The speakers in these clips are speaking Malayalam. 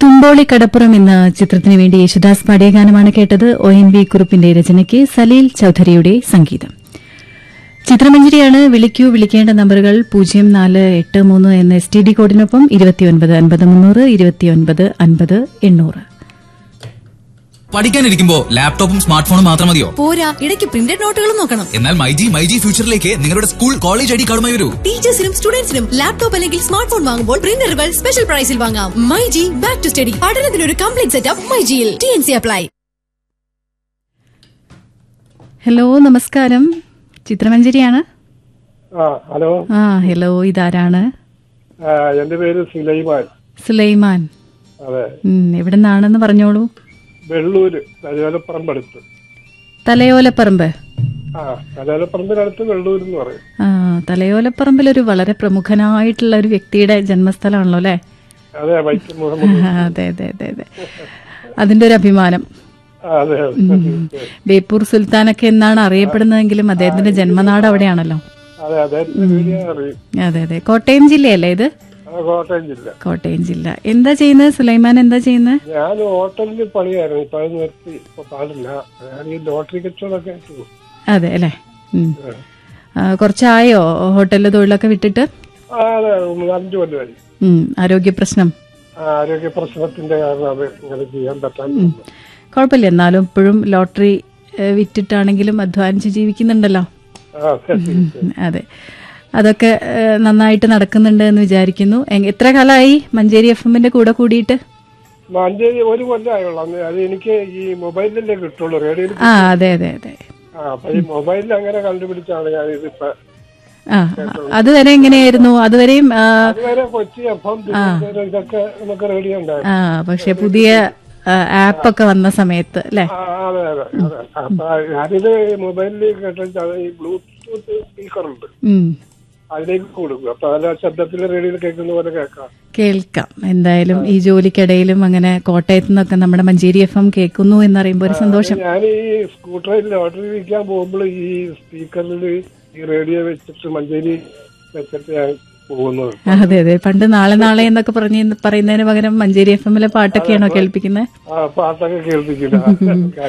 തുമ്പോളി കടപ്പുറം എന്ന ചിത്രത്തിനു വേണ്ടി യേശുദാസ് പാടിയ ഗാനമാണ് കേട്ടത് ഒ എൻ വി കുറുപ്പിന്റെ രചനയ്ക്ക് സലീൽ ചൌധരിയുടെ സംഗീതം ചിത്രമഞ്ജരിയാണ് വിളിക്കൂ വിളിക്കേണ്ട നമ്പറുകൾ പൂജ്യം നാല് എട്ട് മൂന്ന് എന്ന എസ് ടി ഡി കോഡിനൊപ്പം ഇരുപത്തിയൊൻപത് അൻപത് മുന്നൂറ് ഇരുപത്തിയൊൻപത് അൻപത് എണ്ണൂറ് പഠിക്കാനിരിക്കുമ്പോ ലാപ്ടോപ്പും സ്മാർട്ട് ഫോണും മാത്രം മതിയോ പോരാ ഇടയ്ക്ക് പ്രിന്റഡ് നോട്ടുകളും നോക്കണം എന്നാൽ മൈജി മൈജി ഫ്യൂച്ചറിലേക്ക് നിങ്ങളുടെ സ്കൂൾ കോളേജ് ഐ ഡി കാർഡുമായി വരൂ ടീച്ചേഴ്സിനും സ്റ്റുഡൻസിനും ലാപ്ടോപ്പ് അല്ലെങ്കിൽ സ്മാർട്ട് ഫോൺ വാങ്ങുമ്പോൾ പ്രിന്ററുകൾ സ്പെഷ്യൽ പ്രൈസിൽ വാങ്ങാം myG back to study പഠനത്തിനൊരു കംപ്ലീറ്റ് സെറ്റപ്പ് മൈ ജിയിൽ T N C apply hello നമസ്കാരം ചിത്രമഞ്ജരിയാണ് ആ ഹലോ ആ ഹലോ ഇതാരാണ് ആ, എന്റെ പേര് സുലൈമാൻ സുലൈമാൻ അതെ ഉം, എവിടെ നിന്നാണെന്ന് പറഞ്ഞോളൂ വെള്ളൂര് തലയോലപ്പറമ്പടുത്ത് തലയോലപ്പറമ്പ് ആ തലയോലപ്പറമ്പിനടുത്ത് വെള്ളൂർ എന്ന് പറയും ആ തലയോലപ്പറമ്പിൽ ഒരു വളരെ പ്രമുഖനായിട്ടുള്ള ഒരു വ്യക്തിയുടെ ജന്മസ്ഥലമാണല്ലോ അല്ലേ അതെ വൈക്കം മുഹമ്മദ് അതെ അതെ അതെ അതെ അതിന്റെ ഒരു അഭിമാനം ആ, അതെ അതെ ബേപ്പൂർ സുൽത്താനൊക്കെ എന്നാണ് അറിയപ്പെടുന്നതെങ്കിലും അദ്ദേഹത്തിന്റെ ജന്മനാട് അവിടെയാണല്ലോ അതെ അതെ വീഡിയോ അറിയും അതെ അതെ കോട്ടയം ജില്ലയല്ലേ ഇത് ആ, കോട്ടയം ജില്ല കോട്ടയം ജില്ല എന്താ ചെയ്യുന്നത് സുലൈമാൻ എന്താ ചെയ്യുന്നത് ഞാൻ ഹോട്ടലിൽ പണിയായിരുന്നു ഇപ്പൊ അത് നിർത്തി ഇപ്പൊ പാടില്ല ഞാൻ ഈ ലോട്ടറി കച്ചവടമൊക്കെ ആയിട്ട് പോകും. അതെ അല്ലേ ഉം. ആ, കുറച്ചായോ ഹോട്ടലിൽ തൊഴിലൊക്കെ വിട്ടിട്ട് ആ അതെ നാലഞ്ച് കൊല്ലമായി ഉം, ആരോഗ്യ പ്രശ്നം ആ, ആരോഗ്യ പ്രശ്നത്തിന്റെ കാരണം അത് ഇങ്ങനെ ചെയ്യാൻ പറ്റാൻ കുഴപ്പമില്ല എന്നാലും ഇപ്പോഴും ലോട്ടറി ഏ, വിറ്റിട്ടാണെങ്കിലും അധ്വാനിച്ച് ജീവിക്കുന്നുണ്ടല്ലോ ആ അതെ ഉം, അതെ അതൊക്കെ ഏ, നന്നായിട്ട് നടക്കുന്നുണ്ട് എന്ന് വിചാരിക്കുന്നു എങ്- എത്ര കാലമായി മഞ്ചേരി എഫ് എമ്മിന്റെ കൂടെ കൂടിയിട്ട് മഞ്ചേരി ഒരു കൊല്ലമായുള്ളൂ അന്ന് അത് എനിക്ക് ഈ മൊബൈലിലല്ലേ കിട്ടുള്ളൂ റേഡിയോയിൽ ആ അതെ അതെ അതെ ആ അപ്പൊ ഈ മൊബൈലിൽ അങ്ങനെ കണ്ടുപിടിച്ചാണ് ഞാൻ ഇതിപ്പോ ആ അതുവരെ എങ്ങനെയായിരുന്നു അതുവരെയും ആ, അതുവരെ കൊച്ചി എഫം തിരുവനന്തപുരം ഇതൊക്കെ നമുക്ക് റേഡിയോ ഉണ്ടായിരുന്നു ആ പക്ഷെ പുതിയ ആപ്പൊക്കെ വന്ന സമയത്ത് അല്ലേ ആ, അതെ അതെ അതെ അപ്പൊ ഞാനിത് മൊബൈലിൽ കേട്ടാൽ ഈ ബ്ലൂടൂത്ത് സ്പീക്കർ ഉണ്ട് ഉം അതിലേക്ക് കൊടുക്കും അപ്പൊ അതിൽ ശബ്ദത്തിൽ റേഡിയോയിൽ കേൾക്കുന്ന പോലെ കേൾക്കാം കേൾക്കാം എന്തായാലും ഈ ജോലിക്കിടയിലും അങ്ങനെ കോട്ടയത്ത് നിന്നൊക്കെ നമ്മുടെ മഞ്ചേരി എഫ് എം കേൾക്കുന്നു എന്നറിയുമ്പോൾ ഒരു സന്തോഷം ഞാൻ ഈ സ്കൂട്ടറിൽ ലോട്ടറി വിൽക്കാൻ പോകുമ്പോൾ ഈ സ്പീക്കറിൽ ഈ റേഡിയോ വെച്ചിട്ട് മഞ്ചേരി വെച്ചിട്ട് ഞാൻ പോകുന്നത് അതെ അതെ പണ്ട് നാളെ നാളെ എന്നൊക്കെ പറഞ്ഞ് പറയുന്നതിന് പകരം മഞ്ചേരി എഫ് എമ്മിലെ പാട്ടൊക്കെയാണോ കേൾപ്പിക്കുന്നത് ആ പാട്ടൊക്കെ കേൾപ്പിക്കില്ല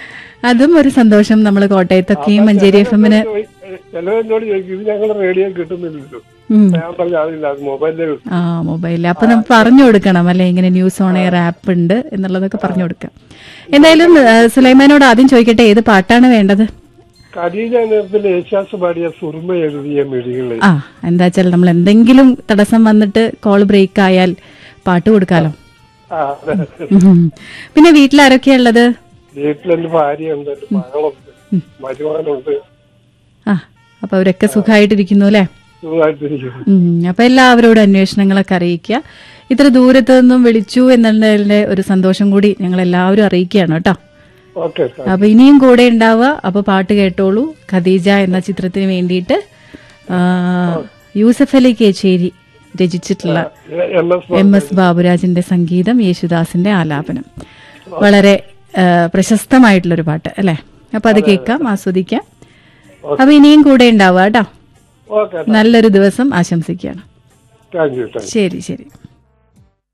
അതും ഒരു സന്തോഷം നമ്മൾ കോട്ടയത്തൊക്കെയും മഞ്ചേരി എഫ് എമ്മിന് ചിലരെന്നോട് ചോദിക്കും ഇത് ഞങ്ങൾ റേഡിയോ കിട്ടുന്നില്ലല്ലോ ഞാൻ പറഞ്ഞു അതില്ല അത് മൊബൈലിൽ ആ മൊബൈലിൽ അപ്പൊ നമ്മൾ പറഞ്ഞു കൊടുക്കണം അല്ലെ ഇങ്ങനെ ന്യൂസ് ഓൺ എയർ ആപ്പ് ഉണ്ട് എന്നുള്ളതൊക്കെ പറഞ്ഞു കൊടുക്കാം എന്തായാലും ആ, സുലൈമാനോട് ആദ്യം ചോദിക്കട്ടെ ഏത് പാട്ടാണ് വേണ്ടത് ഖദീജ നേരത്തിൽ യേശാസ് പാടിയ സുർമ എഴുതിയ മിഴികളെ ആ എന്താ വെച്ചാൽ നമ്മൾ എന്തെങ്കിലും തടസ്സം വന്നിട്ട് കോൾ ബ്രേക്ക് ആയാൽ പാട്ട് കൊടുക്കാലോ ആ അതെ ഉം. പിന്നെ വീട്ടിൽ ആരൊക്കെയാ ഉള്ളത് വീട്ടിലെന്റെ ഭാര്യയുണ്ട് എന്റെ മകളുണ്ട് മരുമകനുണ്ട് ആ അപ്പൊ അവരൊക്കെ സുഖമായിട്ടിരിക്കുന്നു അല്ലേ സുഖമായിട്ടിരിക്കുന്നു ഉം. അപ്പൊ എല്ലാവരോടും അന്വേഷണങ്ങളൊക്കെ അറിയിക്കുക ഇത്ര ദൂരത്ത് നിന്നും വിളിച്ചു എന്നുള്ളതിന്റെ ഒരു സന്തോഷം കൂടി ഞങ്ങൾ എല്ലാവരും അറിയിക്കുകയാണ് കേട്ടോ ഓക്കെ സാർ അപ്പൊ ഇനിയും കൂടെ ഉണ്ടാവുക അപ്പൊ പാട്ട് കേട്ടോളൂ ഖദീജ എന്ന ചിത്രത്തിന് വേണ്ടിയിട്ട് ആ, യൂസഫ് അലി കേച്ചേരി രചിച്ചിട്ടുള്ള എം എസ് എം എസ് ബാബുരാജിന്റെ സംഗീതം യേശുദാസിന്റെ ആലാപനം വളരെ ആ, പ്രശസ്തമായിട്ടുള്ളൊരു പാട്ട് അല്ലെ അപ്പൊ അത് കേൾക്കാം ആസ്വദിക്കാം അപ്പൊ ഇനിയും കൂടെ ഉണ്ടാവുക കേട്ടോ ഓക്കെ നല്ലൊരു ദിവസം ആശംസിക്കുകയാണ് താങ്ക് യു താങ്ക് യു ശരി ശരി